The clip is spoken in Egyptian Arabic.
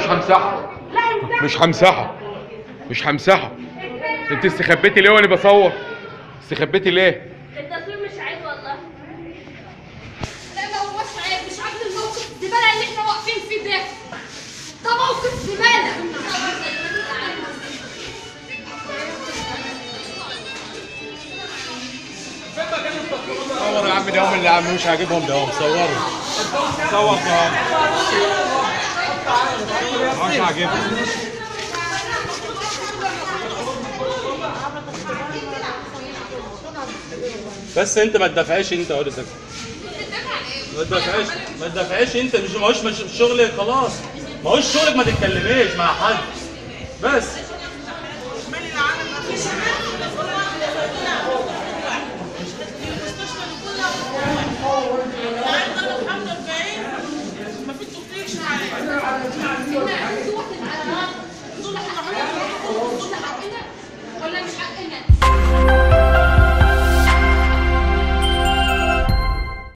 همسحها لا امسح مش همسحها مش همسحها انت استخبيتي ليه وانا بصور استخبيتي ليه التصوير مش عيب والله لا ما هوش عيب مش عاجب الموقف الزباله اللي احنا واقفين فيه ده ده موقف زباله صور يا عم ده هم اللي عم مش عاجبهم ده هم صوروا صور ده مش عاجبهم بس انت ما تدافعش انت يا ولد ما تدافعش ما تدافعش انت مش ما هوش مش شغلك خلاص ما هوش شغلك ما تتكلميش مع حد بس ولا مش حقنا